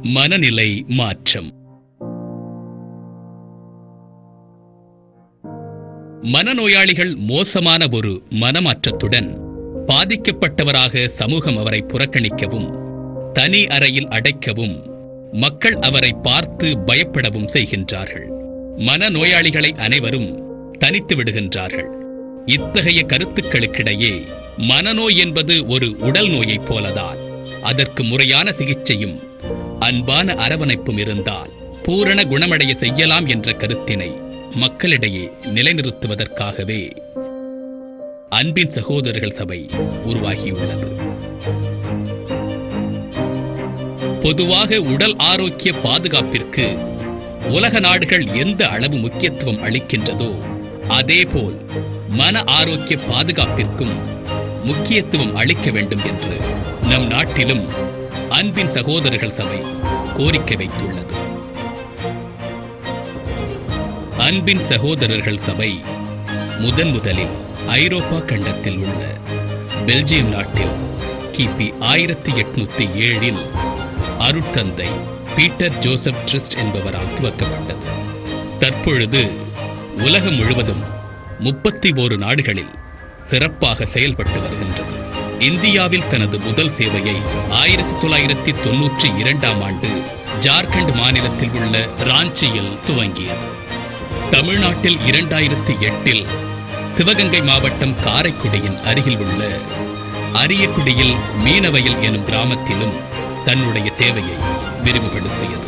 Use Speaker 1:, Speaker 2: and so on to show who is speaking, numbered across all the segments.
Speaker 1: மனநிலை மாற்றம் மனநோயாளிகள் மோசமான ஒரு மனமாற்றத்துடன் பாதிக்கப்பட்டவராக சமூகம் அவரை புறக்கணிக்கவும் தனி அறையில் அடைக்கவும் மக்கள் அவரை பார்த்து பயப்படவும் செய்கின்றார்கள் மனநோயாளிகளை அனைவரும் தனித்து விடுகின்றார்கள் இத்தகைய கருத்துக்களுக்கிடையே மனநோய் என்பது ஒரு உடல் நோயைப் போலதான் அதற்கு முறையான சிகிச்சையும் அன்பான அரவணைப்பும் இருந்தால் பூரண குணமடைய செய்யலாம் என்ற கருத்தினை மக்களிடையே நிலைநிறுத்துவதற்காகவே அன்பின் சகோதரர்கள் சபை உருவாகியுள்ளது பொதுவாக உடல் ஆரோக்கிய பாதுகாப்பிற்கு உலக நாடுகள் எந்த அளவு முக்கியத்துவம் அளிக்கின்றதோ அதேபோல் மன ஆரோக்கிய பாதுகாப்பிற்கும் முக்கியத்துவம் அளிக்க வேண்டும் என்று நம் நாட்டிலும் அன்பின் சகோதரர்கள் சபை கோரிக்கை வைத்துள்ளது அன்பின் சகோதரர்கள் சபை முதன் முதலில் ஐரோப்பா கண்டத்தில் உள்ள பெல்ஜியம் நாட்டில் கிபி ஆயிரத்தி எட்நூத்தி ஏழில் அருட்தந்தை பீட்டர் ஜோசப் ட்ரிஸ்ட் என்பவரால் துவக்கப்பட்டது தற்பொழுது உலகம் முழுவதும் முப்பத்தி ஓரு நாடுகளில் சிறப்பாக செயல்பட்டு வருகின்றது இந்தியாவில் தனது முதல் சேவையை ஆயிரத்தி தொள்ளாயிரத்தி தொன்னூற்றி இரண்டாம் ஆண்டு ஜார்க்கண்ட் மாநிலத்தில் உள்ள ராஞ்சியில் துவங்கியது தமிழ்நாட்டில் இரண்டாயிரத்தி எட்டில் சிவகங்கை மாவட்டம் காரைக்குடியின் அருகில் உள்ள அரியக்குடியில் மீனவயல் எனும் கிராமத்திலும் தன்னுடைய தேவையை விரிவுபடுத்தியது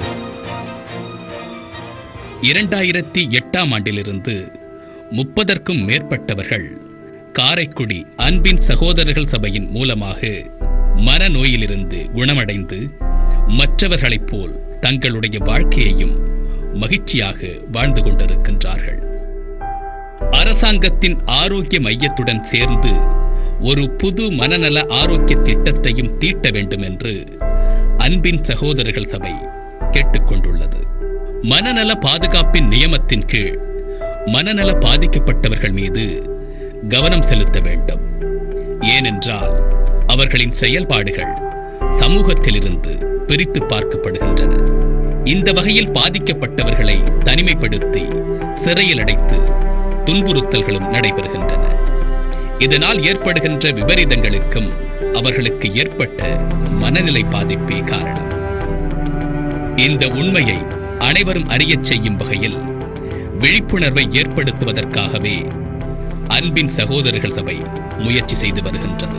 Speaker 1: இரண்டாயிரத்தி எட்டாம் ஆண்டிலிருந்து முப்பதற்கும் மேற்பட்டவர்கள் காரைக்குடி அன்பின் சகோதரர்கள் சபையின் மூலமாக மனநோயிலிருந்து குணமடைந்து மற்றவர்களைப் போல் தங்களுடைய வாழ்க்கையையும் மகிழ்ச்சியாக வாழ்ந்து கொண்டிருக்கின்றார்கள் அரசாங்கத்தின் ஆரோக்கிய மையத்துடன் சேர்ந்து ஒரு புது மனநல ஆரோக்கிய திட்டத்தையும் தீட்ட வேண்டும் என்று அன்பின் சகோதரர்கள் சபை கேட்டுக்கொண்டுள்ளது மனநல பாதுகாப்பின் நியமத்தின் கீழ் மனநல பாதிக்கப்பட்டவர்கள் மீது கவனம் செலுத்த வேண்டும் ஏனென்றால் அவர்களின் செயல்பாடுகள் சமூகத்திலிருந்து பிரித்து பார்க்கப்படுகின்றன இந்த வகையில் பாதிக்கப்பட்டவர்களை தனிமைப்படுத்தி சிறையில் அடைத்து துன்புறுத்தல்களும் நடைபெறுகின்றன இதனால் ஏற்படுகின்ற விபரீதங்களுக்கும் அவர்களுக்கு ஏற்பட்ட மனநிலை பாதிப்பே காரணம் இந்த உண்மையை அனைவரும் அறியச் செய்யும் வகையில் விழிப்புணர்வை ஏற்படுத்துவதற்காகவே அன்பின் சகோதரர்கள் சபை முயற்சி செய்து வருகின்றது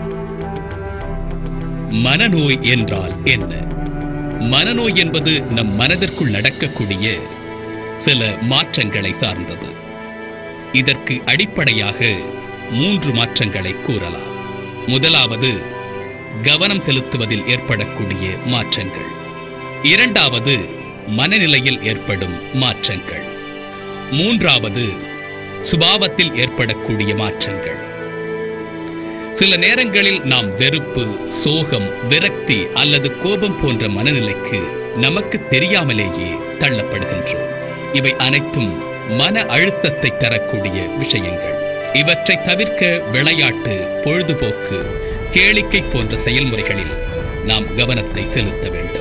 Speaker 1: மனநோய் என்றால் என்ன மனநோய் என்பது நம் மனதிற்குள் நடக்கக்கூடிய சில மாற்றங்களை சார்ந்தது இதற்கு அடிப்படையாக மூன்று மாற்றங்களை கூறலாம் முதலாவது கவனம் செலுத்துவதில் ஏற்படக்கூடிய மாற்றங்கள் இரண்டாவது மனநிலையில் ஏற்படும் மாற்றங்கள் மூன்றாவது சுபாவத்தில் ஏற்படக்கூடிய மாற்றங்கள் சில நேரங்களில் நாம் வெறுப்பு சோகம் விரக்தி அல்லது கோபம் போன்ற மனநிலைக்கு நமக்கு தெரியாமலேயே தள்ளப்படுகின்றோம் இவை அனைத்தும் மன அழுத்தத்தை தரக்கூடிய விஷயங்கள் இவற்றை தவிர்க்க விளையாட்டு பொழுதுபோக்கு கேளிக்கை போன்ற செயல்முறைகளில் நாம் கவனத்தை செலுத்த வேண்டும்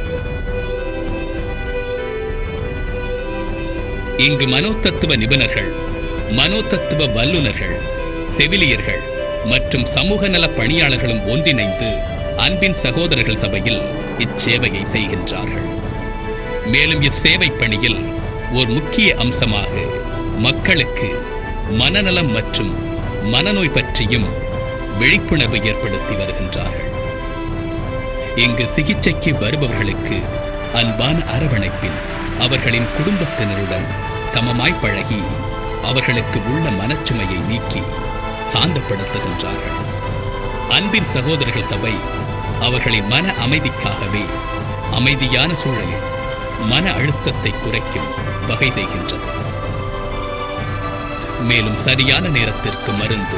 Speaker 1: இங்கு மனோதத்துவ நிபுணர்கள் மனோதத்துவ வல்லுநர்கள் செவிலியர்கள் மற்றும் சமூக நல பணியாளர்களும் ஒன்றிணைந்து அன்பின் சகோதரர்கள் சபையில் இச்சேவையை செய்கின்றார்கள் மேலும் இச்சேவை பணியில் ஒரு முக்கிய அம்சமாக மக்களுக்கு மனநலம் மற்றும் மனநோய் பற்றியும் விழிப்புணர்வு ஏற்படுத்தி வருகின்றார்கள் இங்கு சிகிச்சைக்கு வருபவர்களுக்கு அன்பான அரவணைப்பில் அவர்களின் குடும்பத்தினருடன் சமமாய் பழகி அவர்களுக்கு உள்ள மனச்சுமையை நீக்கி சாந்தப்படுத்துகின்றார்கள் அன்பின் சகோதரர்கள் சபை அவர்களின் மன அமைதிக்காகவே அமைதியான சூழலில் மன அழுத்தத்தை குறைக்கும் வகை செய்கின்றது மேலும் சரியான நேரத்திற்கு மருந்து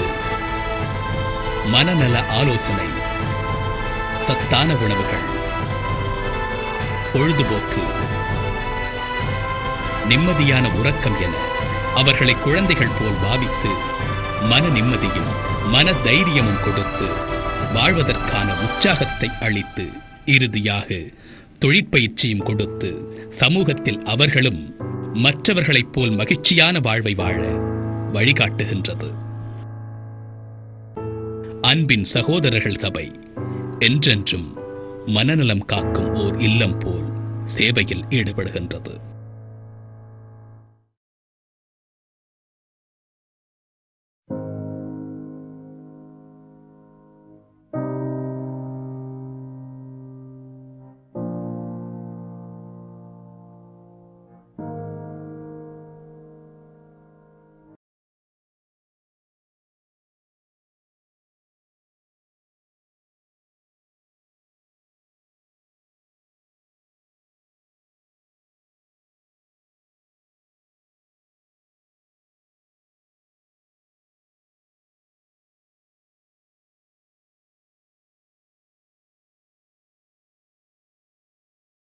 Speaker 1: மனநல ஆலோசனை சத்தான உணவுகள் பொழுதுபோக்கு நிம்மதியான உறக்கம் என அவர்களை குழந்தைகள் போல் பாவித்து மன நிம்மதியும் மன தைரியமும் கொடுத்து வாழ்வதற்கான உற்சாகத்தை அளித்து இறுதியாக தொழிற்பயிற்சியும் கொடுத்து சமூகத்தில் அவர்களும் மற்றவர்களைப் போல் மகிழ்ச்சியான வாழ்வை வாழ வழிகாட்டுகின்றது அன்பின் சகோதரர்கள் சபை என்றென்றும் மனநலம் காக்கும் ஓர் இல்லம் போல் சேவையில் ஈடுபடுகின்றது